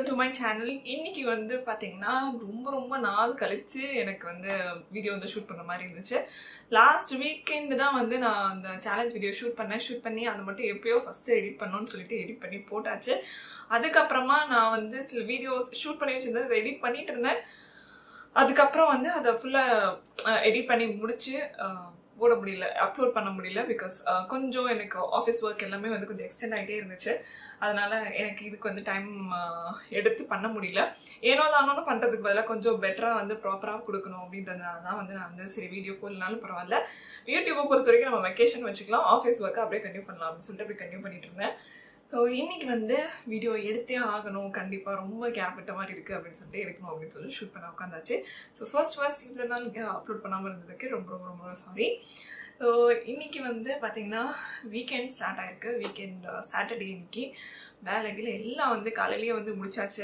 welcome to my channel இன்னைக்கு வந்து பாத்தீங்கன்னா ரொம்ப ரொம்ப நாள் கழிச்சு எனக்கு வந்து வீடியோ வந்து ஷூட் பண்ண மாதிரி இருந்துச்சு லாஸ்ட் வீக்கெண்டு தான் வந்து நான் அந்த சேலஞ்ச் வீடியோ ஷூட் பண்ணேன் ஷூட் பண்ணி அதை மட்டும் எப்பயோ ஃபர்ஸ்ட் எடிட் பண்ணணும்னு சொல்லிட்டு எடிட் பண்ணி போட்டாச்சு அதுக்கப்புறமா நான் வந்து சில வீடியோஸ் ஷூட் பண்ணி வச்சிருந்தேன் அதை எடிட் பண்ணிட்டு இருந்தேன் அதுக்கப்புறம் வந்து அதை ஃபுல்லாக எடிட் பண்ணி முடிச்சு அஹ், போட முடியல அப்லோட் பண்ண முடியல பிகாஸ் கொஞ்சம் எனக்கு ஆஃபீஸ் ஒர்க் எல்லாமே வந்து கொஞ்சம் எக்ஸ்டெண்ட் ஆகிட்டே இருந்துச்சு அதனால எனக்கு இதுக்கு வந்து டைம் எடுத்து பண்ண முடியல ஏனோ தானோன்னு பண்ணுறதுக்கு பதிலாக கொஞ்சம் பெட்டராக வந்து ப்ராப்பராக கொடுக்கணும் அப்படின்றதுனால தான் வந்து நான் வந்து சரி வீடியோ போடலனாலும் பரவாயில்ல யூடியூப்பை பொறுத்த வரைக்கும் நம்ம வெக்கேஷன் வச்சுக்கலாம் ஆஃபீஸ் ஒர்க்கை அப்படியே கண்டினியூ பண்ணலாம் அப்படின்னு சொல்லிட்டு அப்படி கண்டினியூ பண்ணிட்டு இருந்தேன் ஸோ இன்னைக்கு வந்து வீடியோ எடுத்தே ஆகணும் கண்டிப்பாக ரொம்ப கேப் விட்ட மாதிரி இருக்குது அப்படின்னு சொல்லிட்டு எடுக்கணும் அப்படின்னு சொல்லி ஷூட் பண்ண உட்காந்தாச்சு ஸோ ஃபர்ஸ்ட் ஃபர்ஸ்ட் இவ்வளோ நாள் அப்லோட் பண்ணாமல் இருந்ததுக்கு ரொம்ப ரொம்ப ரொம்ப சாரி ஸோ இன்னைக்கு வந்து பார்த்தீங்கன்னா வீக்கெண்ட் ஸ்டார்ட் ஆயிருக்கு வீக்கெண்ட் சாட்டர்டே இன்னைக்கு வேலைகள் எல்லாம் வந்து காலையிலேயே வந்து முடிச்சாச்சு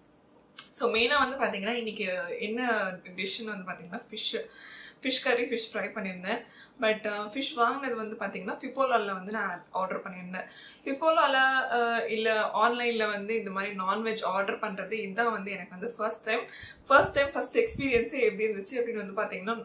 ஸோ மெயினாக வந்து பார்த்தீங்கன்னா இன்னைக்கு என்ன டிஷ்ஷுன்னு வந்து பார்த்தீங்கன்னா ஃபிஷ் ஃபிஷ் கறி ஃபிஷ் ஃப்ரை பண்ணியிருந்தேன் பட் ஃபிஷ் வாங்கினது வந்து பார்த்தீங்கன்னா ஃபிப்போலாவில் வந்து நான் ஆர்டர் பண்ணியிருந்தேன் ஃபிப்போலாவில் இல்லை ஆன்லைனில் வந்து இந்த மாதிரி நான்வெஜ் ஆர்டர் பண்ணுறது இதுதான் வந்து எனக்கு வந்து first time first time first எக்ஸ்பீரியன்ஸே எப்படி இருந்துச்சு அப்படின்னு வந்து பார்த்தீங்கன்னா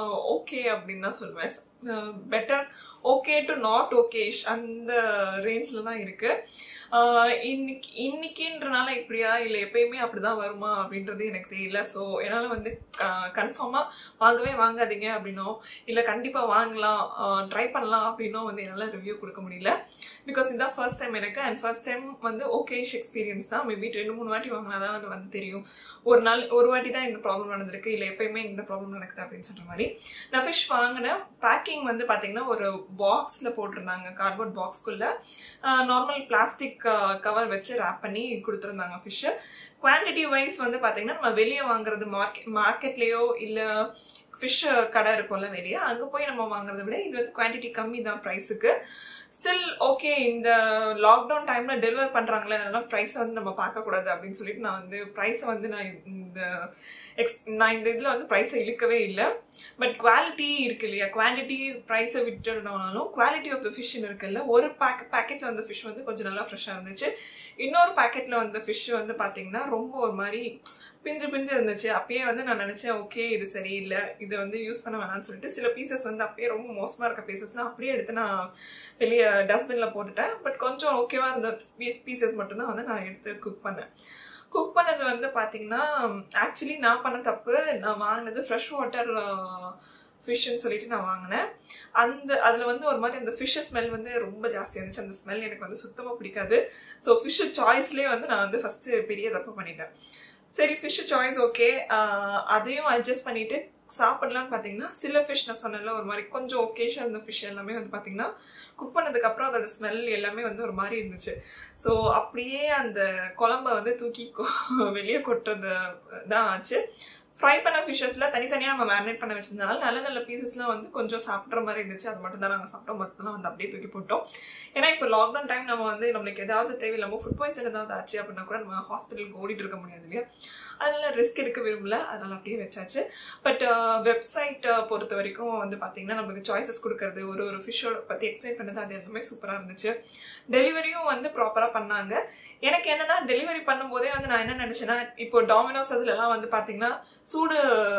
ஓகே அப்படின்னு தான் சொல்லுவேன் better okay to not okayish அந்த ரேஞ்சில் தான் இருக்கு ஆஹ் இன்னைக்கு இன்னைக்குன்றனால இப்படியா இல்லை எப்பயுமே அப்படிதான் வருமா அப்படின்றது எனக்கு தெரியல ஸோ என்னால் வந்து கன்ஃபார்மாக வாங்கவே வாங்காதீங்க அப்படின்னோ இல்லை கண்டிப்பாக வாங்கலாம் ட்ரை பண்ணலாம் அப்படின்னோ வந்து என்னால் ரிவ்யூ கொடுக்க முடியல பிகாஸ் இதுதான் ஃபர்ஸ்ட் டைம் எனக்கு அண்ட் ஃபர்ஸ்ட் டைம் வந்து ஓகேஷ் எக்ஸ்பீரியன்ஸ் தான் மேபி ரெண்டு மூணு வாட்டி வாங்கினா தான் வந்து வந்து தெரியும் ஒரு நாள் ஒரு வாட்டி தான் இந்த ப்ராப்ளம் நடந்திருக்கு இல்லை எப்பயுமே இந்த ப்ராப்ளம் நடக்குது அப்படின்னு சொல்ற மாதிரி நான் ஃபிஷ் வாங்கினேன் பேக்கிங் வந்து பார்த்தீங்கன்னா ஒரு பாக்ஸில் போட்டிருந்தாங்க கார்ட்போர்ட் பாக்ஸ்குள்ள நார்மல் பிளாஸ்டிக் கவர் வச்சு ரேப் பண்ணி கொடுத்துருந்தாங்க ஃபிஷ்ஷு குவான்டிட்டி வைஸ் வந்து பார்த்தீங்கன்னா நம்ம வெளியே வாங்குறது மார்க்கெட் மார்க்கெட்லேயோ இல்லை ஃபிஷ் கடை இருக்கும்ல வெளியே அங்கே போய் நம்ம வாங்குறத விட இது வந்து குவான்டிட்டி கம்மி தான் ப்ரைஸுக்கு ஸ்டில் ஓகே இந்த லாக்டவுன் டைம்ல டெலிவர் பண்றாங்களே அதனால ப்ரைஸை வந்து நம்ம பார்க்கக்கூடாது அப்படின்னு சொல்லிட்டு நான் வந்து ப்ரைஸை வந்து நான் இந்த எக்ஸ் நான் இந்த இதில் வந்து ப்ரைஸை இழுக்கவே இல்லை பட் குவாலிட்டி இருக்கு இல்லையா குவான்டிட்டி ப்ரைஸை விட்டுனாலும் குவாலிட்டி ஆஃப் த ஃபிஷ் இருக்குல்ல ஒரு பேக் பேக்கெட்டில் வந்த ஃபிஷ் வந்து கொஞ்சம் நல்லா ஃப்ரெஷ்ஷாக இருந்துச்சு இன்னொரு பேக்கெட்டில் வந்த ஃபிஷ் வந்து பார்த்தீங்கன்னா ரொம்ப ஒரு மாதிரி பிஞ்சு பிஞ்சு இருந்துச்சு அப்பயே வந்து நான் நினச்சேன் ஓகே இது சரியில்லை இதை வந்து யூஸ் பண்ண வேணாம்னு சொல்லிட்டு சில பீசஸ் வந்து அப்பயே ரொம்ப மோசமாக இருக்க பீசஸ்லாம் அப்படியே எடுத்து நான் வெளியே டஸ்ட்பினில் போட்டுட்டேன் பட் கொஞ்சம் ஓகேவா இருந்த பீஸ் பீசஸ் மட்டும்தான் வந்து நான் எடுத்து குக் பண்ணேன் குக் பண்ணது வந்து பார்த்தீங்கன்னா ஆக்சுவலி நான் பண்ண தப்பு நான் வாங்கினது ஃப்ரெஷ் வாட்டர் ஃபிஷ்ஷுன்னு சொல்லிட்டு நான் வாங்கினேன் அந்த அதில் வந்து ஒரு மாதிரி அந்த ஃபிஷ்ஷு ஸ்மெல் வந்து ரொம்ப ஜாஸ்தியாக இருந்துச்சு அந்த ஸ்மெல் எனக்கு வந்து சுத்தமாக பிடிக்காது ஸோ ஃபிஷ்ஷு சாய்ஸ்லேயே வந்து நான் வந்து ஃபஸ்ட்டு பெரிய தப்பு பண்ணிட்டேன் சரி ஃபிஷ் சாய்ஸ் ஓகே அதையும் அட்ஜஸ்ட் பண்ணிட்டு சாப்பிடலாம்னு பார்த்தீங்கன்னா சில ஃபிஷ் நான் சொன்னேன்ல ஒரு மாதிரி கொஞ்சம் ஒகேஷன் இருந்த ஃபிஷ் எல்லாமே வந்து பார்த்தீங்கன்னா குக் பண்ணதுக்கப்புறம் அதோட ஸ்மெல் எல்லாமே வந்து ஒரு மாதிரி இருந்துச்சு ஸோ அப்படியே அந்த குழம்ப வந்து தூக்கி வெளியே கொட்டுறது தான் ஆச்சு ஃப்ரை பண்ண ஃபிஷ்ஷஸில் தனித்தனியாக நம்ம மேரினேட் பண்ண வச்சிருந்தனால நல்ல நல்ல பீசஸ்லாம் வந்து கொஞ்சம் சாப்பிட்ற மாதிரி இருந்துச்சு அது மட்டும் தான் நாங்கள் சாப்பிட்டோம் மொத்தம்லாம் வந்து அப்படியே தூக்கி போட்டோம் ஏன்னா இப்போ லாக்டவுன் டைம் நம்ம வந்து நம்மளுக்கு ஏதாவது தேவையில்லாமல் ஃபுட் பாய்சன் ஏதாவது ஆச்சு அப்படின்னா கூட நம்ம ஹாஸ்பிட்டலுக்கு ஓடிட்டு இருக்க முடியாது இல்லையா அதனால ரிஸ்க் எடுக்க விரும்பல அதனால அப்படியே வச்சாச்சு பட் வெப்சைட் பொறுத்த வரைக்கும் வந்து பார்த்தீங்கன்னா நமக்கு சாய்ஸஸ் கொடுக்கறது ஒரு ஒரு ஃபிஷ்ஷோட பற்றி எக்ஸ்பிளைன் பண்ணது அது எல்லாமே சூப்பராக இருந்துச்சு டெலிவரியும் வந்து ப்ராப்பராக பண்ணாங்க எனக்கு என்னன்னா டெலிவரி பண்ணும்போதே வந்து நான் என்ன நினைச்சேன்னா இப்போ டாமினோஸ் அதுலலாம் வந்து பார்த்தீங்கன்னா சூடு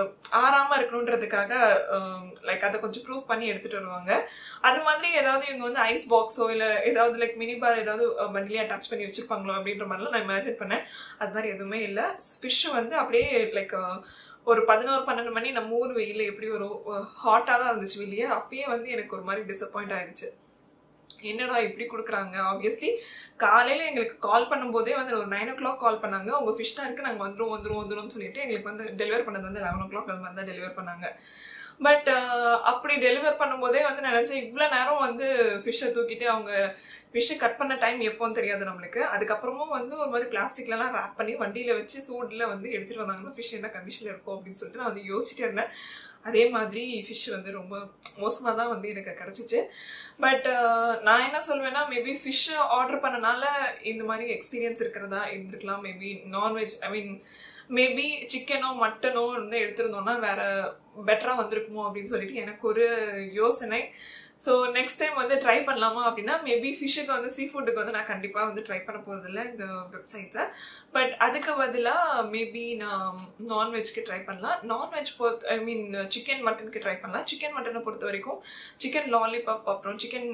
ஆறாம இருக்கணுன்றதுக்காக லைக் அதை கொஞ்சம் ப்ரூவ் பண்ணி எடுத்துட்டு வருவாங்க அது மாதிரி ஏதாவது இவங்க வந்து ஐஸ் பாக்ஸோ இல்லை ஏதாவது லைக் மினி பார் ஏதாவது வண்டிலே அட்டாச் பண்ணி வச்சிருப்பாங்களோ அப்படின்ற மாதிரிலாம் நான் இமேஜின் பண்ணேன் அது மாதிரி எதுவுமே இல்லை ஃபிஷ் வந்து அப்படியே லைக் ஒரு பதினோரு பன்னெண்டு மணி நம்ம ஊர் வெயில் எப்படி ஒரு ஹாட்டாக தான் இருந்துச்சு வெளியே அப்பயே வந்து எனக்கு ஒரு மாதிரி டிசப்பாயிண்ட் ஆயிடுச்சு என்னடா இப்படி கொடுக்குறாங்க ஆப்வியஸ்லி காலையில் எங்களுக்கு கால் பண்ணும்போதே வந்து ஒரு நைன் ஓ கிளாக் கால் பண்ணாங்க உங்கள் ஃபிஷ் தான் இருக்குது நாங்கள் வந்துடும் வந்துடும் வந்துடும் சொல்லிட்டு எங்களுக்கு வந்து டெலிவர் பண்ணது வந்து லெவன் ஓ கிளாக் அது மாதிரி தான் டெலிவர் பண்ணாங்க பட் அப்படி டெலிவர் பண்ணும்போதே வந்து நினச்சேன் இவ்வளோ நேரம் வந்து ஃபிஷ்ஷை தூக்கிட்டு அவங்க ஃபிஷ்ஷை கட் பண்ண டைம் எப்போன்னு தெரியாது நம்மளுக்கு அதுக்கப்புறமும் வந்து ஒரு மாதிரி பிளாஸ்டிக்லலாம் ரேப் பண்ணி வண்டியில் வச்சு சூடில் வந்து எடுத்துகிட்டு வந்தாங்கன்னா ஃபிஷ் என்ன கண்டிஷனில் இருக்கும் அப்படின்னு சொல்லிட்டு நான் வந்து யோசிச்சுட்டே இருந்தேன் அதே மாதிரி ஃபிஷ் வந்து ரொம்ப மோசமாக தான் வந்து எனக்கு கிடச்சிச்சு பட் நான் என்ன சொல்வேன்னா மேபி ஃபிஷ் ஆர்டர் பண்ணனால இந்த மாதிரி எக்ஸ்பீரியன்ஸ் இருக்கிறதா இருந்திருக்கலாம் maybe non veg I mean maybe சிக்கனோ மட்டனோ வந்து எடுத்திருந்தோம்னா வேற பெட்டராக வந்திருக்குமோ அப்படின்னு சொல்லிட்டு எனக்கு ஒரு யோசனை ஸோ நெக்ஸ்ட் டைம் வந்து ட்ரை பண்ணலாமா அப்படின்னா மேபி ஃபிஷ்ஷுக்கு வந்து சீ ஃபுட்டுக்கு வந்து நான் கண்டிப்பாக வந்து ட்ரை பண்ண போகிறதில்ல இந்த வெப்சைட்ஸை பட் அதுக்கு பதிலாக மேபி நான் நான்வெஜ்க்கு ட்ரை பண்ணலாம் நான்வெஜ் பொறுத்த ஐ மீன் சிக்கன் மட்டனுக்கு ட்ரை பண்ணலாம் சிக்கன் மட்டனை பொறுத்த வரைக்கும் சிக்கன் லாலிபாப் அப்புறம் சிக்கன்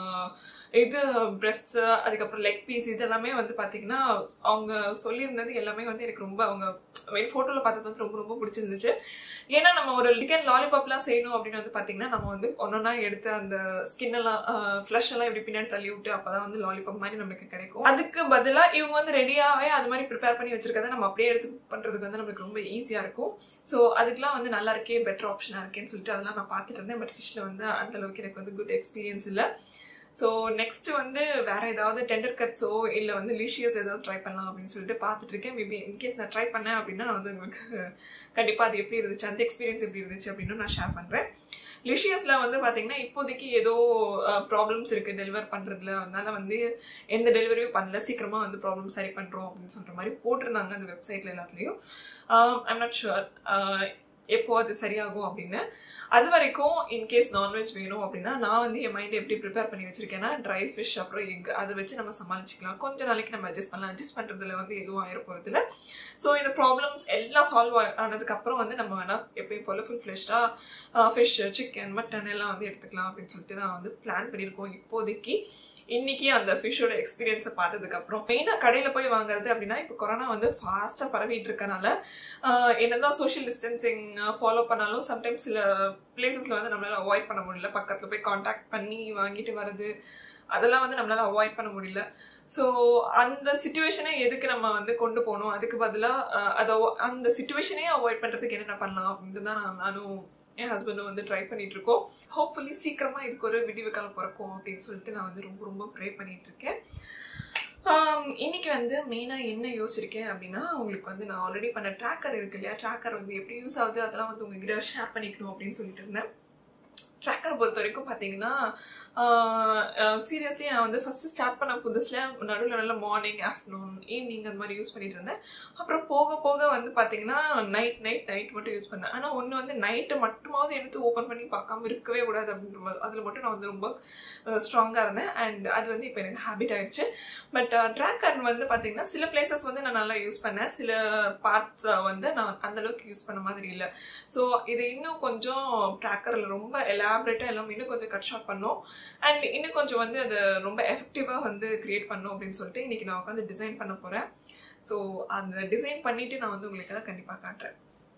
இது பிரெஸ்ட்ஸு அதுக்கப்புறம் லெக் பீஸ் இதெல்லாமே வந்து பார்த்தீங்கன்னா அவங்க சொல்லியிருந்தது எல்லாமே வந்து எனக்கு ரொம்ப அவங்க ஃபோட்டோவில் பார்த்தது வந்து ரொம்ப ரொம்ப பிடிச்சிருந்துச்சு ஏன்னா நம்ம ஒரு சிக்கன் லாலிபாப்லாம் செய்யணும் அப்படின்னு வந்து பார்த்தீங்கன்னா நம்ம வந்து ஒன்றொன்னா எடுத்து அந்த ஸ்கின் எல்லாம் ஃப்ளஷ் எல்லாம் இப்படி பின்னாடி தள்ளி விட்டு அப்பதான் வந்து லாலிபாப் மாதிரி நமக்கு கிடைக்கும் அதுக்கு பதிலாக இவங்க வந்து ரெடியாகவே அது மாதிரி ப்ரிப்பேர் பண்ணி வச்சிருக்கதை நம்ம அப்படியே எடுத்து குக் பண்ணுறதுக்கு வந்து நம்மளுக்கு ரொம்ப ஈஸியாக இருக்கும் ஸோ அதுக்கெலாம் வந்து நல்லா இருக்கே பெட்டர் ஆப்ஷனாக இருக்கேன்னு சொல்லிட்டு அதெல்லாம் நான் பார்த்துட்டு இருந்தேன் பட் ஃபிஷ்ல வந்து அந்த அளவுக்கு எனக்கு வந்து குட் எக்ஸ்பீரியன்ஸ் இல்லை ஸோ நெக்ஸ்ட் வந்து வேற ஏதாவது டெண்டர் கட்ஸோ இல்லை வந்து லிஷியஸ் ஏதாவது ட்ரை பண்ணலாம் அப்படின்னு சொல்லிட்டு பார்த்துட்டு இருக்கேன் மேபி இன்கேஸ் நான் ட்ரை பண்ணேன் அப்படின்னா நான் வந்து உங்களுக்கு கண்டிப்பாக அது எப்படி இருந்துச்சு அந்த எக்ஸ்பீரியன்ஸ் எப்படி இருந்துச்சு அப்படின்னு நான் ஷேர் பண்ணுறேன் லிஷியஸ்ல வந்து பார்த்தீங்கன்னா இப்போதைக்கு ஏதோ ப்ராப்ளம்ஸ் இருக்கு டெலிவர் பண்ணுறதுல அதனால வந்து எந்த டெலிவரியும் பண்ணல சீக்கிரமாக வந்து ப்ராப்ளம் சரி பண்ணுறோம் அப்படின்னு சொல்கிற மாதிரி போட்டிருந்தாங்க அந்த வெப்சைட்ல எல்லாத்துலேயும் ஐம் நாட் ஷுர் எப்போ அது சரியாகும் அப்படின்னு அது வரைக்கும் இன்கேஸ் நான்வெஜ் வேணும் அப்படின்னா நான் வந்து என் மைண்டை எப்படி ப்ரிப்பேர் பண்ணி வச்சிருக்கேன்னா ட்ரை ஃபிஷ் அப்புறம் எக் அதை வச்சு நம்ம சமாளிச்சிக்கலாம் கொஞ்ச நாளைக்கு நம்ம அட்ஜஸ்ட் பண்ணலாம் அட்ஜஸ்ட் பண்ணுறதுல வந்து எதுவும் ஆயிர போகிறதுல ஸோ இந்த ப்ராப்ளம்ஸ் எல்லாம் சால்வ் ஆனதுக்கப்புறம் வந்து நம்ம வேணால் எப்பயும் போல ஃபுல் ஃப்ளெஷ்டாக ஃபிஷ் சிக்கன் மட்டன் எல்லாம் வந்து எடுத்துக்கலாம் அப்படின்னு சொல்லிட்டு நான் வந்து பிளான் பண்ணியிருக்கோம் இப்போதைக்கு இன்னைக்கு அந்த ஃபிஷ்ஷோட எக்ஸ்பீரியன்ஸை பார்த்ததுக்கப்புறம் மெயினாக கடையில் போய் வாங்குறது அப்படின்னா இப்போ கொரோனா வந்து ஃபாஸ்ட்டாக பரவிட்டு இருக்கனால என்னதான் சோஷியல் டிஸ்டன்சிங் ஃபாலோ பண்ணாலும் சம்டைம்ஸ் சில பிளேசஸில் வந்து நம்மளால அவாய்ட் பண்ண முடியல பக்கத்தில் போய் காண்டாக்ட் பண்ணி வாங்கிட்டு வர்றது அதெல்லாம் வந்து நம்மளால அவாய்ட் பண்ண முடியல ஸோ அந்த சுச்சுவேஷனை எதுக்கு நம்ம வந்து கொண்டு போகணும் அதுக்கு பதிலாக அதை அந்த சுச்சுவேஷனே அவாய்ட் பண்ணுறதுக்கு என்னென்ன பண்ணலாம் அப்படின்னு தான் நான் நானும் என் ஹஸ்பண்டும் வந்து ட்ரை பண்ணிட்டு இருக்கோம் ஹோப்ஃபுல்லி சீக்கிரமா இதுக்கு ஒரு விடிவு காலம் பிறக்கும் அப்படின்னு சொல்லிட்டு நான் வந்து ரொம்ப ரொம்ப ப்ரே பண்ணிட்டு இருக்கேன் இன்னைக்கு வந்து மெயினாக என்ன யோசிச்சிருக்கேன் அப்படின்னா உங்களுக்கு வந்து நான் ஆல்ரெடி பண்ண ட்ராக்கர் இருக்கு இல்லையா ட்ராக்கர் வந்து எப்படி யூஸ் ஆகுது அதெல்லாம் வந்து உங்ககிட்ட ஷேர் பண்ணிக்கணும் அப்படின்னு சொல்லிட்டு இருந்தேன் ட்ராக்கரை பொறுத்த வரைக்கும் பார்த்தீங்கன்னா சீரியஸ்லி நான் வந்து ஃபஸ்ட்டு ஸ்டார்ட் பண்ண புதுசில் நடுவில் நல்ல மார்னிங் ஆஃப்டர்நூன் ஈவினிங் அந்த மாதிரி யூஸ் பண்ணிட்டு இருந்தேன் அப்புறம் போக போக வந்து பார்த்தீங்கன்னா நைட் நைட் நைட் மட்டும் யூஸ் பண்ணேன் ஆனால் ஒன்று வந்து நைட்டை மட்டுமாவது எடுத்து ஓப்பன் பண்ணி பார்க்காம இருக்கவே கூடாது அப்படின்ற மாதிரி அதில் மட்டும் நான் வந்து ரொம்ப ஸ்ட்ராங்காக இருந்தேன் அண்ட் அது வந்து இப்போ எனக்கு ஹேபிட் ஆயிடுச்சு பட் ட்ராக்கர் வந்து பார்த்தீங்கன்னா சில பிளேசஸ் வந்து நான் நல்லா யூஸ் பண்ணேன் சில பார்ட்ஸ் வந்து நான் அந்தளவுக்கு யூஸ் பண்ண மாதிரி இல்லை ஸோ இது இன்னும் கொஞ்சம் ட்ராக்கரில் ரொம்ப எலாபரேட்டாக எல்லாம் இன்னும் கொஞ்சம் கட் ஷார்ட் பண்ணோம் அண்ட் இன்னும் கொஞ்சம் வந்து அதை ரொம்ப எஃபெக்டிவாக வந்து கிரியேட் பண்ணும் அப்படின்னு சொல்லிட்டு இன்னைக்கு நான் உட்காந்து டிசைன் பண்ண போகிறேன் ஸோ அந்த டிசைன் பண்ணிட்டு நான் வந்து உங்களுக்கு எல்லாம் கண்டிப்பாக காட்டுறேன்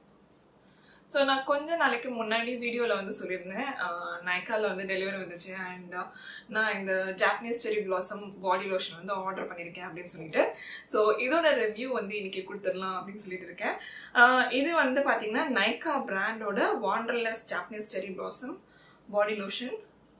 ஸோ நான் கொஞ்ச நாளைக்கு முன்னாடி வீடியோவில் வந்து சொல்லியிருந்தேன் நைக்காவில் வந்து டெலிவரி வந்துச்சு அண்ட் நான் இந்த Japanese cherry blossom body lotion வந்து ஆர்டர் பண்ணியிருக்கேன் அப்படின்னு சொல்லிட்டு ஸோ இதோட ரிவ்யூ வந்து இன்னைக்கு கொடுத்துடலாம் அப்படின்னு சொல்லிட்டு இருக்கேன் இது வந்து பார்த்தீங்கன்னா நைக்கா பிராண்டோட Wanderlust Japanese cherry blossom body lotion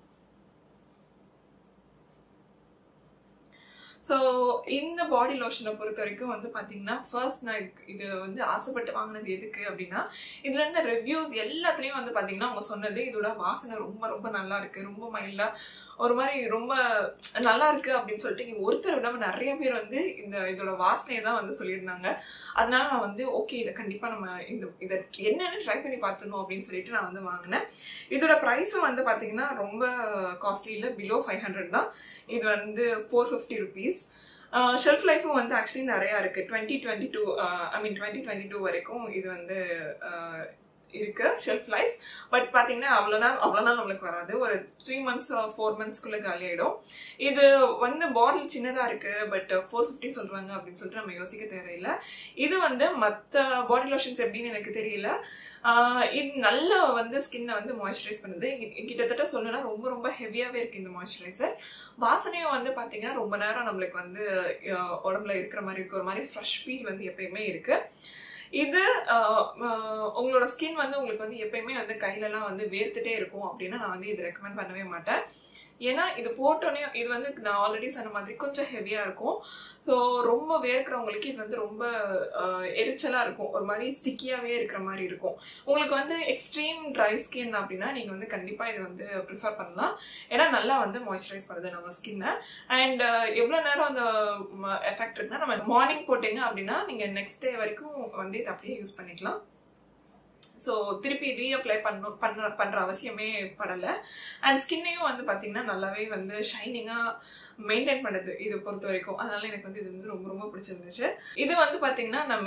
so இந்த பாடி லோஷனை பொறுத்த வரைக்கும் வந்து பார்த்தீங்கன்னா ஃபர்ஸ்ட் நான் இது வந்து ஆசைப்பட்டு வாங்கினது எதுக்கு அப்படின்னா இதுல இருந்த ரிவ்யூஸ் எல்லாத்துலேயும் வந்து பார்த்தீங்கன்னா அவங்க சொன்னது இதோட வாசனை ரொம்ப ரொம்ப நல்லா இருக்கு ரொம்ப மைல்டாக ஒரு மாதிரி ரொம்ப நல்லா இருக்கு அப்படின்னு சொல்லிட்டு ஒருத்தர் விடாம நிறைய பேர் வந்து இந்த இதோட வாசனையை தான் வந்து சொல்லியிருந்தாங்க அதனால நான் வந்து ஓகே இதை கண்டிப்பா நம்ம இந்த இதை என்னன்னு ட்ரை பண்ணி பார்த்துணும் அப்படின்னு சொல்லிட்டு நான் வந்து வாங்கினேன் இதோட ப்ரைஸும் வந்து பார்த்தீங்கன்னா ரொம்ப காஸ்ட்லி இல்லை பிலோ ஃபைவ் ஹண்ட்ரட் தான் இது வந்து ஃபோர் ஃபிஃப்டி ருபீஸ் ஷெல்ஃப் லைஃபும் வந்து ஆக்சுவலி நிறையா இருக்குது twenty twenty two I mean twenty twenty two வரைக்கும் இது வந்து இருக்கு ஷெல்ஃப் லைஃப் பட் பார்த்தீங்கன்னா அவ்வளோ நாள் அவ்வளோ நாள் நம்மளுக்கு வராது ஒரு த்ரீ மந்த்ஸ் ஃபோர் மந்த்ஸ்க்குள்ளே காலி ஆகிடும் இது வந்து பாட்டில் சின்னதாக இருக்கு பட் ஃபோர் ஃபிஃப்டி சொல்கிறாங்க அப்படின்னு சொல்லிட்டு நம்ம யோசிக்க தேவையில்லை இது வந்து மற்ற பாடி லோஷன்ஸ் எப்படின்னு எனக்கு தெரியல இது நல்ல வந்து ஸ்கின்னை வந்து மாய்ஸ்சரைஸ் பண்ணுது கிட்டத்தட்ட சொல்லணும்னா ரொம்ப ரொம்ப ஹெவியாகவே இருக்கு இந்த மாய்ஸ்சரைசர் வாசனையும் வந்து பார்த்தீங்கன்னா ரொம்ப நேரம் நம்மளுக்கு வந்து உடம்புல இருக்கிற மாதிரி இருக்கு ஒரு மாதிரி ஃப்ரெஷ் ஃபீல் வந்து எப்பயுமே இருக்கு இது உங்களோட ஸ்கின் வந்து உங்களுக்கு வந்து எப்பயுமே வந்து கையிலலாம் வந்து வேர்த்துட்டே இருக்கும் அப்படின்னா நான் வந்து இது ரெக்கமெண்ட் பண்ணவே மாட்டேன் ஏன்னா இது போட்டோன்னே இது வந்து நான் ஆல்ரெடி சொன்ன மாதிரி கொஞ்சம் ஹெவியாக இருக்கும் ஸோ ரொம்ப வேர்க்கிறவங்களுக்கு இது வந்து ரொம்ப எரிச்சலாக இருக்கும் ஒரு மாதிரி ஸ்டிக்கியாகவே இருக்கிற மாதிரி இருக்கும் உங்களுக்கு வந்து எக்ஸ்ட்ரீம் ட்ரை ஸ்கின் அப்படின்னா நீங்கள் வந்து கண்டிப்பாக இது வந்து ப்ரிஃபர் பண்ணலாம் ஏன்னா நல்லா வந்து மாய்ஸ்சரைஸ் பண்ணுது நம்ம ஸ்கின்னை அண்ட் எவ்வளோ நேரம் அந்த எஃபெக்ட் இருக்குன்னா நம்ம மார்னிங் போட்டீங்க அப்படின்னா நீங்கள் நெக்ஸ்ட் டே வரைக்கும் வந்து இது அப்படியே யூஸ் பண்ணிக்கலாம் ஸோ திருப்பி ரீஅப்ளை பண்ண பண்ண பண்ணுற அவசியமே படலை அண்ட் ஸ்கின்னையும் வந்து பார்த்தீங்கன்னா நல்லாவே வந்து ஷைனிங்காக மெயின்டைன் பண்ணுது இது பொறுத்த வரைக்கும் அதனால எனக்கு வந்து இது வந்து ரொம்ப ரொம்ப பிடிச்சிருந்துச்சு இது வந்து பார்த்தீங்கன்னா நான்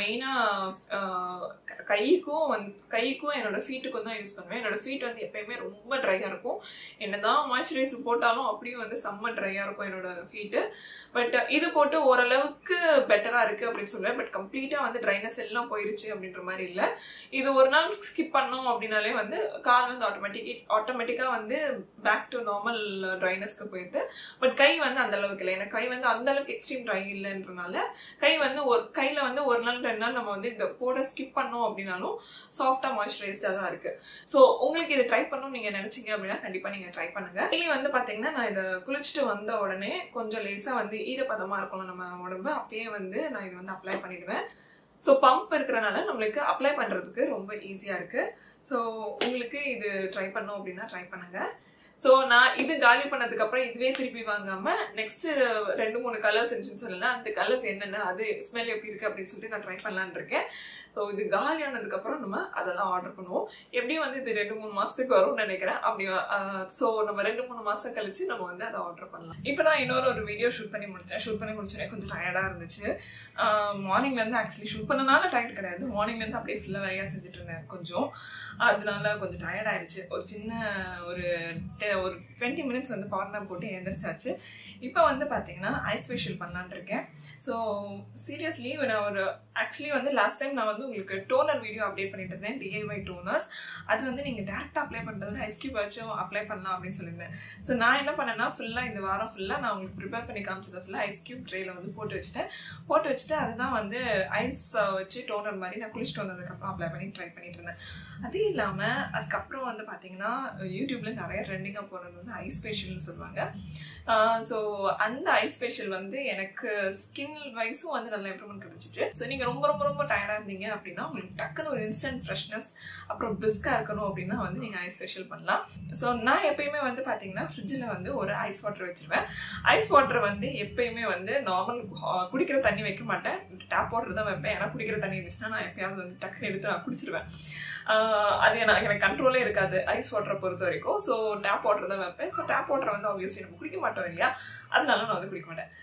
மெயினாக கைக்கும் வந்து கைக்கும் என்னோட ஃபீட்டுக்கும் தான் யூஸ் பண்ணுவேன் என்னோட ஃபீட் வந்து எப்பயுமே ரொம்ப ட்ரையாக இருக்கும் என்னதான் மாய்ஸ்சரைசர் போட்டாலும் அப்படியும் வந்து செம்ம ட்ரையாக இருக்கும் என்னோட ஃபீட்டு பட் இது போட்டு ஓரளவுக்கு பெட்டராக இருக்குது அப்படின்னு சொல்லுவேன் பட் கம்ப்ளீட்டாக வந்து ட்ரைனஸ் எல்லாம் போயிருச்சு அப்படின்ற மாதிரி இல்லை இது ஒரு நாள் ஸ்கிப் பண்ணோம் அப்படின்னாலே வந்து கால் வந்து ஆட்டோமேட்டிக் ஆட்டோமேட்டிக்காக வந்து பேக் டு நார்மல் ட்ரைனஸ்க்கு போயிடுது பட் கை வந்து அந்த அளவுக்கு இல்லை எனக்கு கை வந்து அந்த அளவுக்கு எக்ஸ்ட்ரீம் ட்ரை இல்லைன்றனால கை வந்து ஒரு கையில் வந்து ஒரு நாள் ரெண்டு நாள் நம்ம வந்து இதை போட ஸ்கிப் பண்ணோம் அப்படின்னாலும் சாஃப்டாக மாய்ஸ்சரைஸ்டாக தான் இருக்குது ஸோ உங்களுக்கு இதை ட்ரை பண்ணணும் நீங்கள் நினச்சிங்க அப்படின்னா கண்டிப்பாக நீங்கள் ட்ரை பண்ணுங்க டெய்லி வந்து பார்த்தீங்கன்னா நான் இதை குளிச்சுட்டு வந்த உடனே கொஞ்சம் லேசாக வந்து ஈரப்பதமாக இருக்கணும் நம்ம உடம்பு அப்பயே வந்து நான் இது வந்து அப்ளை பண்ணிடுவேன் ஸோ பம்ப் இருக்கிறனால நம்மளுக்கு அப்ளை பண்ணுறதுக்கு ரொம்ப ஈஸியாக இருக்குது ஸோ உங்களுக்கு இது ட்ரை பண்ணோம் அப்படின்னா ட்ரை பண்ணுங்க ஸோ நான் இது காலி பண்ணதுக்கு அப்புறம் இதுவே திருப்பி வாங்காம நெக்ஸ்ட் ரெண்டு மூணு கலர்ஸ் இருந்துச்சுன்னு சொல்லலாம் அந்த கலர்ஸ் என்னென்ன அது ஸ்மெல் எப்படி இருக்கு அப்படின்னு சொல்லிட்டு நான் ட்ரை பண்ணலான்னு இருக்கேன் ஸோ இது காலி ஆனதுக்கு அப்புறம் நம்ம அதெல்லாம் ஆர்டர் பண்ணுவோம் எப்படியும் வந்து இது ரெண்டு மூணு மாசத்துக்கு வரும்னு நினைக்கிறேன் அப்படி ஸோ நம்ம ரெண்டு மூணு மாசம் கழிச்சு நம்ம வந்து அதை ஆர்டர் பண்ணலாம் இப்போ நான் இன்னொரு ஒரு வீடியோ ஷூட் பண்ணி முடிச்சேன் ஷூட் பண்ணி முடிச்சோடனே கொஞ்சம் டயர்டாக இருந்துச்சு மார்னிங்ல இருந்து ஆக்சுவலி ஷூட் பண்ணனால டயர்ட் கிடையாது மார்னிங்ல இருந்து அப்படியே ஃபுல்லாக வேலையாக செஞ்சுட்டு இருந்தேன் கொஞ்சம் அதனால கொஞ்சம் டயர்ட் ஆயிடுச்சு ஒரு சின்ன ஒரு ஒரு டுவெண்ட்டி மினிட்ஸ் வந்து பவர் போட்டு எழுந்திரிச்சாச்சு இப்போ வந்து பார்த்தீங்கன்னா ஐஸ் ஃபேஷியல் பண்ணலான் இருக்கேன் ஸோ சீரியஸ்லி நான் ஒரு ஆக்சுவலி வந்து லாஸ்ட் டைம் நான் வந்து உங்களுக்கு டோனர் வீடியோ அப்டேட் பண்ணிட்டு இருந்தேன் டிஐஒய் டோனர்ஸ் அது வந்து நீங்கள் டேரெக்டாக அப்ளை பண்ணுறது ஐஸ் கியூப் வச்சும் அப்ளை பண்ணலாம் அப்படின்னு சொல்லியிருந்தேன் ஸோ நான் என்ன பண்ணேன்னா ஃபுல்லாக இந்த வாரம் ஃபுல்லாக நான் உங்களுக்கு ப்ரிப்பேர் பண்ணி காமிச்சதை ஃபுல்லாக ஐஸ் கியூப் ட்ரேயில் வந்து போட்டு வச்சுட்டேன் போட்டு வச்சுட்டு அதுதான் வந்து ஐஸ் வச்சு டோனர் மாதிரி நான் குளிச்சுட்டு வந்ததுக்கப்புறம் அப்ளை பண்ணி ட்ரை பண்ணிட்டு இருந்தேன் அது இல்லாமல் அதுக்கப்புறம் வந்து பார்த்தீங்கன்னா யூடியூப்ல நிறைய ட்ரெண்டிங்காக போகிறது வந்து ஐஸ் ஃபேஷியல்னு சொல்லுவாங்க ஸோ அந்த ஐஸ் ஃபேஷியல் வந்து எனக்கு ஸ்கின் வைஸும் வந்து நல்ல இம்ப்ரூவ்மெண்ட் கிடைச்சிச்சு ஸோ நீங்கள் ரொம்ப ரொம்ப ரொம்ப டயர்டாக இருந்தீங்க அப்படின்னா உங்களுக்கு டக்குன்னு ஒரு இன்ஸ்டன்ட் ஃப்ரெஷ்னஸ் அப்புறம் பிஸ்காக இருக்கணும் அப்படின்னா வந்து நீங்கள் ஐஸ் ஃபேஷியல் பண்ணலாம் ஸோ நான் எப்பயுமே வந்து பார்த்தீங்கன்னா ஃப்ரிட்ஜில் வந்து ஒரு ஐஸ் வாட்டர் வச்சிருவேன் ஐஸ் வாட்டர் வந்து எப்பயுமே வந்து நார்மல் குடிக்கிற தண்ணி வைக்க மாட்டேன் டேப் வாட்டர் தான் வைப்பேன் ஏன்னா குடிக்கிற தண்ணி இருந்துச்சுன்னா நான் எப்பயாவது வந்து டக்குன்னு எடுத்து நான் குடிச்சிருவேன் அது எனக்கு எனக்கு கண்ட்ரோலே இருக்காது ஐஸ் வாட்டரை பொறுத்த வரைக்கும் ஸோ டேப் வாட்டர் தான் வைப்பேன் ஸோ டேப் வாட்டர் வந்து ஆப்வியஸ்லி நம்ம குடிக்க மாட்டோம் இல்லையா அதனால நான் வந்து குடிக்க மாட்டேன்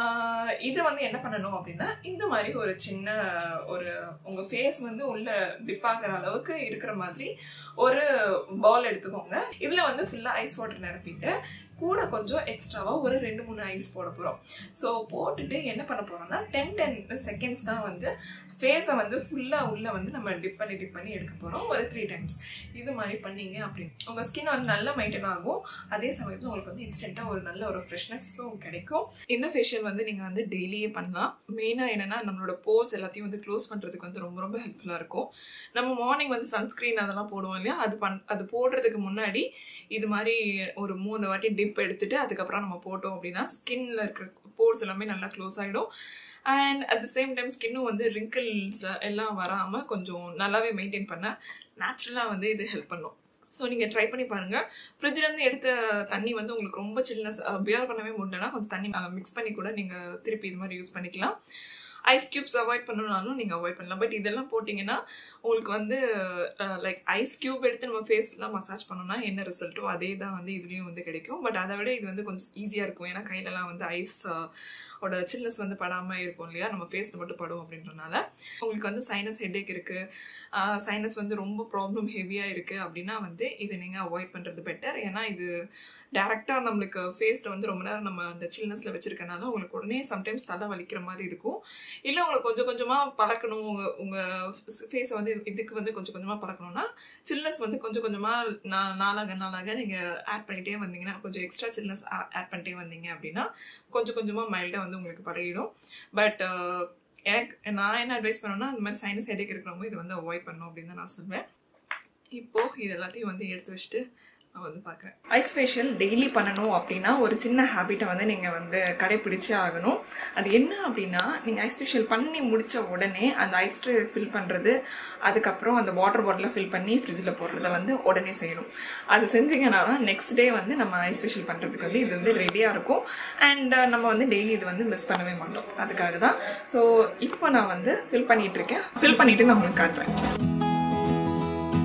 இதை வந்து என்ன பண்ணணும் அப்படின்னா இந்த மாதிரி ஒரு சின்ன ஒரு உங்க ஃபேஸ் வந்து உள்ள டிப் ஆகிற அளவுக்கு இருக்கிற மாதிரி ஒரு பவுல் எடுத்துக்கோங்க இதுல வந்து ஃபுல்லா ஐஸ் வாட்டர் நிரப்பிட்டு கூட கொஞ்சம் எக்ஸ்ட்ராவா ஒரு ரெண்டு மூணு ஐஸ் போட போறோம் ஸோ போட்டுட்டு என்ன பண்ண போறோம்னா டென் டென் செகண்ட்ஸ் தான் வந்து ஃபேஸை வந்து ஃபுல்லா உள்ள வந்து நம்ம டிப் பண்ணி டிப் பண்ணி எடுக்க போறோம் ஒரு த்ரீ டைம்ஸ் இது மாதிரி பண்ணீங்க அப்படின்னு உங்க ஸ்கின் வந்து நல்லா மெயின்டைன் ஆகும் அதே சமயத்தில் உங்களுக்கு வந்து இன்ஸ்டன்டா ஒரு நல்ல ஒரு ஃப்ரெஷ்னஸும் கிடைக்கும் இந்த ஃபேஷியல் வந்து நீங்க வந்து டெய்லியே பண்ணலாம் மெயினா என்னன்னா நம்மளோட போர்ஸ் எல்லாத்தையும் வந்து க்ளோஸ் பண்றதுக்கு வந்து ரொம்ப ரொம்ப ஹெல்ப்ஃபுல்லா இருக்கும் நம்ம மார்னிங் வந்து சன்ஸ்கிரீன் அதெல்லாம் போடுவோம் இல்லையா அது பண் அது போடுறதுக்கு முன்னாடி இது மாதிரி ஒரு மூணு வாட்டி டிப் எடுத்துட்டு அதுக்கப்புறம் நம்ம போட்டோம் அப்படின்னா ஸ்கின்ல இருக்கிற போர்ஸ் எல்லாமே நல்லா க்ளோஸ் ஆகிடும் and at the same time ஸ்கின்னும் வந்து ரிங்கிள்ஸ் எல்லாம் வராமல் கொஞ்சம் நல்லாவே மெயின்டைன் பண்ண நேச்சுரலாக வந்து இது ஹெல்ப் பண்ணும் ஸோ நீங்கள் ட்ரை பண்ணி பாருங்கள் ஃப்ரிட்ஜ்லேருந்து எடுத்த தண்ணி வந்து உங்களுக்கு ரொம்ப சில்னஸ் பியர் பண்ணவே முடியலன்னா கொஞ்சம் தண்ணி மிக்ஸ் பண்ணி கூட நீங்கள் திருப்பி இது மாதிரி யூஸ் பண்ணிக்கலாம் ஐஸ் க்யூப்ஸ் அவாய்ட் பண்ணணும்னாலும் நீங்கள் அவாய்ட் பண்ணலாம் பட் இதெல்லாம் போட்டிங்கன்னா உங்களுக்கு வந்து லைக் ஐஸ் க்யூப் எடுத்து நம்ம ஃபேஸ் ஃபுல்லாக மசாஜ் பண்ணோம்னா என்ன ரிசல்ட்டோ அதே தான் வந்து இதுலேயும் வந்து கிடைக்கும் பட் அதை விட இது வந்து கொஞ்சம் ஈஸியாக இருக்கும் ஏன்னா கையிலலாம் வந்து ஐஸ் ஓட சில்னஸ் வந்து படாமல் இருக்கும் இல்லையா நம்ம ஃபேஸில் மட்டும் படும் அப்படின்றனால உங்களுக்கு வந்து சைனஸ் ஹெட்டேக் இருக்குது சைனஸ் வந்து ரொம்ப ப்ராப்ளம் ஹெவியாக இருக்குது அப்படின்னா வந்து இதை நீங்கள் அவாய்ட் பண்ணுறது பெட்டர் ஏன்னா இது டேரெக்டாக நம்மளுக்கு ஃபேஸில் வந்து ரொம்ப நேரம் நம்ம அந்த சில்னஸில் வச்சிருக்கனால உங்களுக்கு உடனே சம்டைம்ஸ் தலை வலிக்கிற மாதிரி இருக்கும் இல்லை உங்களுக்கு கொஞ்சம் கொஞ்சமாக பழக்கணும் உங்கள் உங்கள் ஃபேஸை வந்து இதுக்கு வந்து கொஞ்சம் கொஞ்சமாக பழக்கணும்னா சில்னஸ் வந்து கொஞ்சம் கொஞ்சமாக நா நாளாக நாளாக நீங்கள் ஆட் பண்ணிகிட்டே வந்தீங்கன்னா கொஞ்சம் எக்ஸ்ட்ரா சில்னஸ் ஆட் பண்ணிட்டே வந்தீங்க அப்படின்னா கொஞ்சம் கொஞ்சமாக மைல்டாக வந்து உங்களுக்கு பழகிடும் பட் எனக்கு நான் என்ன அட்வைஸ் பண்ணணும்னா அந்த மாதிரி சைனஸ் ஹெடேக் இருக்கிறவங்க இதை வந்து அவாய்ட் பண்ணணும் அப்படின்னு தான் நான் சொல்வேன் இப்போது இது எல்லாத்தையும் வந்து எடுத்து வச்சுட்டு நான் வந்து பார்க்குறேன் ஐஸ் ஃபேஷியல் டெய்லி பண்ணணும் அப்படின்னா ஒரு சின்ன ஹேபிட்டை வந்து நீங்கள் வந்து கடைப்பிடிச்சே ஆகணும் அது என்ன அப்படின்னா நீங்கள் ஐஸ் ஃபேஷியல் பண்ணி முடித்த உடனே அந்த ஐஸ் ட்ரே ஃபில் பண்ணுறது அதுக்கப்புறம் அந்த வாட்டர் பாட்டிலை ஃபில் பண்ணி ஃப்ரிட்ஜில் போடுறத வந்து உடனே செய்யணும் அது செஞ்சீங்கன்னா நெக்ஸ்ட் டே வந்து நம்ம ஐஸ் ஃபேஷியல் பண்ணுறதுக்கு வந்து இது வந்து ரெடியாக இருக்கும் அண்ட் நம்ம வந்து டெய்லி இது வந்து மிஸ் பண்ணவே மாட்டோம் அதுக்காக தான் ஸோ இப்போ நான் வந்து ஃபில் பண்ணிகிட்டு இருக்கேன் ஃபில் பண்ணிவிட்டு நான் உங்களுக்கு காட்டுறேன்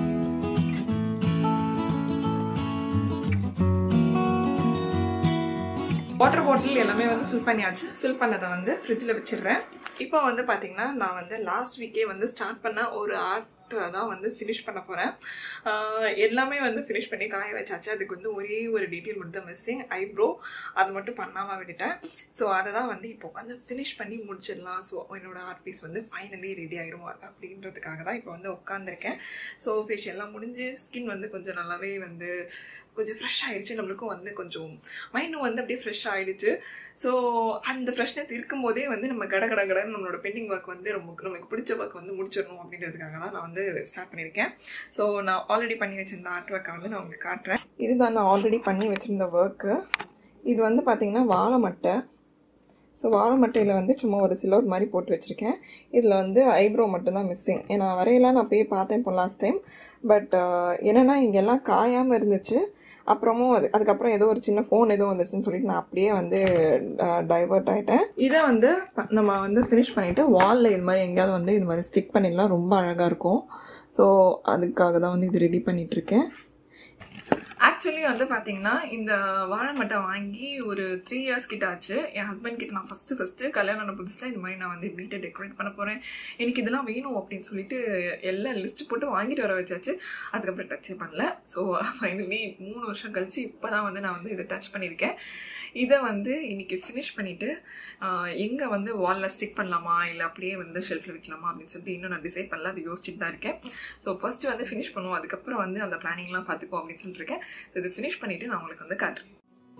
வாட்டர் பாட்டில் எல்லாமே வந்து ஃபில் பண்ணியாச்சு ஃபில் பண்ணதை வந்து ஃப்ரிட்ஜில் வச்சிடுறேன் இப்போ வந்து பார்த்தீங்கன்னா நான் வந்து லாஸ்ட் வீக்கே வந்து ஸ்டார்ட் பண்ண ஒரு ஆர்ட் தான் வந்து ஃபினிஷ் பண்ண போகிறேன் எல்லாமே வந்து ஃபினிஷ் பண்ணி காய வச்சாச்சு அதுக்கு வந்து ஒரே ஒரு டீட்டெயில் மட்டும் தான் மிஸ்ஸிங் ஐப்ரோ அது மட்டும் பண்ணாமல் விட்டுட்டேன் ஸோ அதை தான் வந்து இப்போ உட்காந்து ஃபினிஷ் பண்ணி முடிச்சிடலாம் ஸோ என்னோட ஆர்ட் பீஸ் வந்து ஃபைனலி ரெடி ஆயிரும் அப்படின்றதுக்காக தான் இப்போ வந்து உட்காந்துருக்கேன் ஸோ ஃபேஷியல்லாம் முடிஞ்சு ஸ்கின் வந்து கொஞ்சம் நல்லாவே வந்து கொஞ்சம் ஃப்ரெஷ் ஆயிடுச்சு நம்மளுக்கும் வந்து கொஞ்சம் மைண்டும் வந்து அப்படியே ஃப்ரெஷ் ஆயிடுச்சு ஸோ அந்த ஃப்ரெஷ்னஸ் இருக்கும்போதே வந்து நம்ம கட கட கடன்னு நம்மளோட பெண்டிங் ஒர்க் வந்து ரொம்ப நமக்கு பிடிச்ச ஒர்க் வந்து முடிச்சிடணும் அப்படின்றதுக்காக தான் நான் வந்து ஸ்டார்ட் பண்ணியிருக்கேன் ஸோ நான் ஆல்ரெடி பண்ணி வச்சிருந்த ஆர்ட் ஒர்க்கை வந்து நான் உங்களுக்கு காட்டுறேன் இதுதான் நான் ஆல்ரெடி பண்ணி வச்சிருந்த ஒர்க்கு இது வந்து பார்த்தீங்கன்னா வாழை மட்டை ஸோ வாழை மட்டையில் வந்து சும்மா ஒரு சிலோட் மாதிரி போட்டு வச்சுருக்கேன் இதில் வந்து ஐப்ரோ மட்டும்தான் மிஸ்ஸிங் ஏன்னா வரையெல்லாம் நான் போய் பார்த்தேன் இப்போ லாஸ்ட் டைம் பட் என்னென்னா இங்கெல்லாம் காயாமல் இருந்துச்சு அப்புறமும் அது அதுக்கப்புறம் ஏதோ ஒரு சின்ன ஃபோன் ஏதோ வந்துச்சுன்னு சொல்லிட்டு நான் அப்படியே வந்து டைவர்ட் ஆகிட்டேன் இதை வந்து நம்ம வந்து ஃபினிஷ் பண்ணிவிட்டு வாலில் இது மாதிரி எங்கேயாவது வந்து இது மாதிரி ஸ்டிக் பண்ணிடலாம் ரொம்ப அழகாக இருக்கும் ஸோ அதுக்காக தான் வந்து இது ரெடி பண்ணிகிட்ருக்கேன் ஆக்சுவலி வந்து பார்த்தீங்கன்னா இந்த வாழை மட்டை வாங்கி ஒரு த்ரீ இயர்ஸ் கிட்ட ஆச்சு என் ஹஸ்பண்ட் கிட்ட நான் ஃபஸ்ட்டு ஃபஸ்ட்டு கல்யாணம் பண்ண புதுசில் இது மாதிரி நான் வந்து வீட்டை டெக்கரேட் பண்ண போகிறேன் எனக்கு இதெல்லாம் வேணும் அப்படின்னு சொல்லிட்டு எல்லாம் லிஸ்ட் போட்டு வாங்கிட்டு வர வச்சாச்சு அதுக்கப்புறம் டச்சே பண்ணல ஸோ ஃபைனலி மூணு வருஷம் கழிச்சு இப்போ தான் வந்து நான் வந்து இதை டச் பண்ணியிருக்கேன் இதை வந்து இன்னைக்கு ஃபினிஷ் பண்ணிவிட்டு எங்கே வந்து வாலில் ஸ்டிக் பண்ணலாமா இல்லை அப்படியே வந்து ஷெல்ஃபில் வைக்கலாமா அப்படின்னு சொல்லிட்டு இன்னும் நான் டிசைட் பண்ணல அது யோசிச்சுட்டு தான் இருக்கேன் ஸோ ஃபஸ்ட்டு வந்து ஃபினிஷ் பண்ணுவோம் அதுக்கப்புறம் வந்து அந்த பிளானிங்லாம் பார்த்துக்குவோம் அப்படின்னு சொல்லிட்டு இருக்கேன் இது ஃபினிஷ் பண்ணிவிட்டு நான் உங்களுக்கு வந்து காட்டுறேன்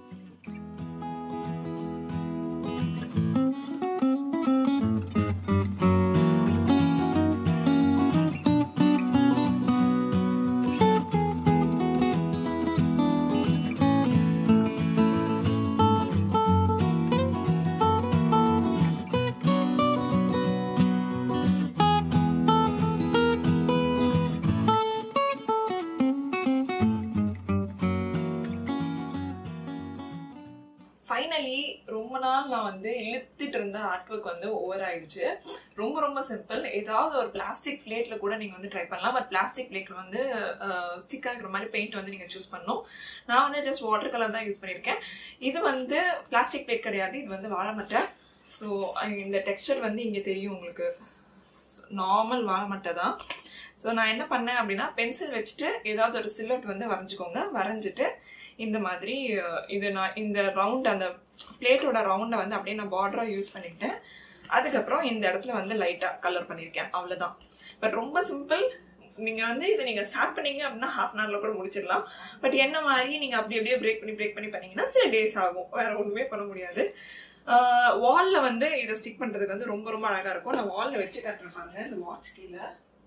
ஃபைனலி ரொம்ப நாள் நான் வந்து இழுத்துட்டு இருந்த ஆர்ட் ஒர்க் வந்து ஓவர் ஆயிடுச்சு ரொம்ப ரொம்ப சிம்பிள் ஏதாவது ஒரு பிளாஸ்டிக் பிளேட்ல கூட நீங்க வந்து ட்ரை பண்ணலாம் பட் பிளாஸ்டிக் பிளேட்ல வந்து ஸ்டிக் ஆகிற மாதிரி பெயிண்ட் வந்து நீங்க சூஸ் பண்ணணும் நான் வந்து ஜஸ்ட் வாட்டர் கலர் தான் யூஸ் பண்ணியிருக்கேன் இது வந்து பிளாஸ்டிக் பிளேட் கிடையாது இது வந்து வாழைமட்டை ஸோ இந்த டெக்ஸ்டர் வந்து இங்கே தெரியும் உங்களுக்கு நார்மல் வாழைமட்டை தான் ஸோ நான் என்ன பண்ணேன் அப்படின்னா பென்சில் வச்சுட்டு ஏதாவது ஒரு சில்லட் வந்து வரைஞ்சிக்கோங்க வரைஞ்சிட்டு இந்த மாதிரி இது நான் இந்த ரவுண்ட் அந்த பிளேட்டோட ரவுண்டை வந்து அப்படியே நான் பார்டராக யூஸ் பண்ணிக்கிட்டேன் அதுக்கப்புறம் இந்த இடத்துல வந்து லைட்டாக கலர் பண்ணியிருக்கேன் அவ்வளோதான் பட் ரொம்ப சிம்பிள் நீங்கள் வந்து இதை நீங்கள் ஸ்டார்ட் பண்ணீங்க அப்படின்னா ஹாஃப் அன் ஹவரில் கூட முடிச்சிடலாம் பட் என்ன மாதிரி நீங்கள் அப்படி அப்படியே பிரேக் பண்ணி பிரேக் பண்ணி பண்ணீங்கன்னா சில டேஸ் ஆகும் வேற ஒன்றுமே பண்ண முடியாது வாலில் வந்து இதை ஸ்டிக் பண்ணுறதுக்கு வந்து ரொம்ப ரொம்ப அழகாக இருக்கும் நான் வாலில் வச்சு கட்டுறேன் பாருங்க இந்த வாட்ச் கீழே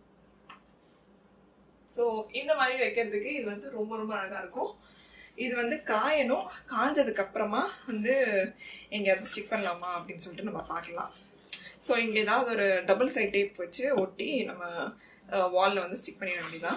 ஸோ இந்த மாதிரி வைக்கிறதுக்கு இது வந்து ரொம்ப ரொம்ப அழகாக இருக்கும் இது வந்து காயணும் காஞ்சதுக்கு அப்புறமா வந்து எங்கேயாவது ஸ்டிக் பண்ணலாமா அப்படின்னு சொல்லிட்டு நம்ம பார்க்கலாம் ஸோ இங்கே ஏதாவது ஒரு டபுள் சைட் டேப் வச்சு ஒட்டி நம்ம வாலில் வந்து ஸ்டிக் பண்ணிட வேண்டியதான்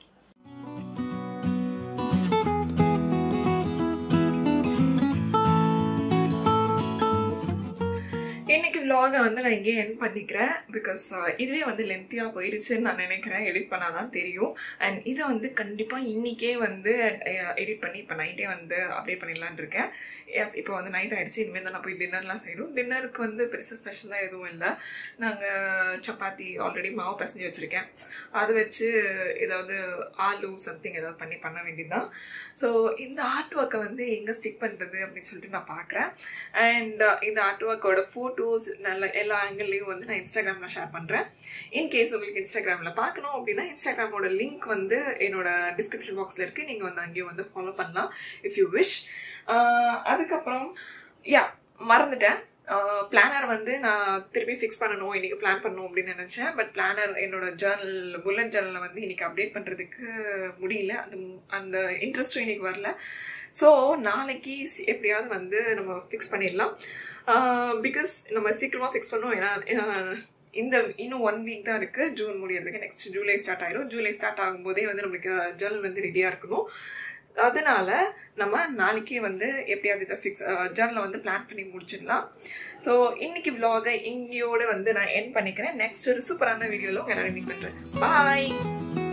இன்னைக்கு விலாகை வந்து நான் இங்கே என் பண்ணிக்கிறேன் பிகாஸ் இதுவே வந்து லென்த்தியாக போயிடுச்சுன்னு நான் நினைக்கிறேன் எடிட் பண்ணாதான் தெரியும் அண்ட் இதை வந்து கண்டிப்பாக இன்னைக்கே வந்து எடிட் பண்ணி இப்போ நைட்டே வந்து அப்டேட் பண்ணிடலான் இருக்கேன் எஸ் இப்போ வந்து நைட் ஆயிடுச்சு இனிமேல் தான் நான் போய் டின்னர்லாம் செய்யணும் டின்னருக்கு வந்து பெருசாக ஸ்பெஷலாக எதுவும் இல்லை நாங்கள் சப்பாத்தி ஆல்ரெடி மாவு பசஞ்சு வச்சுருக்கேன் அதை வச்சு ஏதாவது ஆலு சம்திங் ஏதாவது பண்ணி பண்ண வேண்டியதுதான் ஸோ இந்த ஆர்ட் ஒர்க்கை வந்து எங்கே ஸ்டிக் பண்ணுறது அப்படின்னு சொல்லிட்டு நான் பார்க்குறேன் அண்ட் இந்த ஆர்ட் ஒர்க்கோட ஃபோட்டோஸ் நல்ல எல்லா ஆங்கிள்லையும் வந்து நான் இன்ஸ்டாகிராமில் ஷேர் பண்ணுறேன் இன்கேஸ் உங்களுக்கு இன்ஸ்டாகிராமில் பார்க்கணும் அப்படின்னா இன்ஸ்டாகிராமோட லிங்க் வந்து என்னோட டிஸ்கிரிப்ஷன் பாக்ஸில் இருக்குது நீங்கள் வந்து அங்கேயும் வந்து ஃபாலோ பண்ணலாம் இஃப் யூ விஷ் அதுக்கப்புறம் யா மறந்துட்டேன் பிளானர் வந்து நான் திருப்பி ஃபிக்ஸ் பண்ணணும் இன்னைக்கு பிளான் பண்ணணும் அப்படின்னு நினச்சேன் பட் பிளானர் என்னோட ஜேர்னல் புல்லட் ஜேர்னலில் வந்து இன்னைக்கு அப்டேட் பண்ணுறதுக்கு முடியல அந்த அந்த இன்ட்ரெஸ்ட்டும் இன்னைக்கு வரல ஸோ நாளைக்கு எப்படியாவது வந்து நம்ம ஃபிக்ஸ் பண்ணிடலாம் பிகாஸ் நம்ம சீக்கிரமாக ஃபிக்ஸ் பண்ணோம் ஏன்னா இந்த இன்னும் ஒன் வீக் தான் இருக்குது ஜூன் முடியறதுக்கு நெக்ஸ்ட் ஜூலை ஸ்டார்ட் ஆயிரும் ஜூலை ஸ்டார்ட் ஆகும்போதே வந்து நம்மளுக்கு ஜேர்னல் வந்து ரெடியாக இருக்கணும் அதனால நம்ம நாளைக்கே வந்து எப்படியாவது இதை ஃபிக்ஸ் ஜேர்னலை வந்து பிளான் பண்ணி முடிச்சிடலாம் ஸோ இன்னைக்கு விலாகை இங்கேயோட வந்து நான் என் பண்ணிக்கிறேன் நெக்ஸ்ட் ஒரு சூப்பரான வீடியோவில் உங்க எல்லாரும் மீட் பண்ணுறேன் பாய்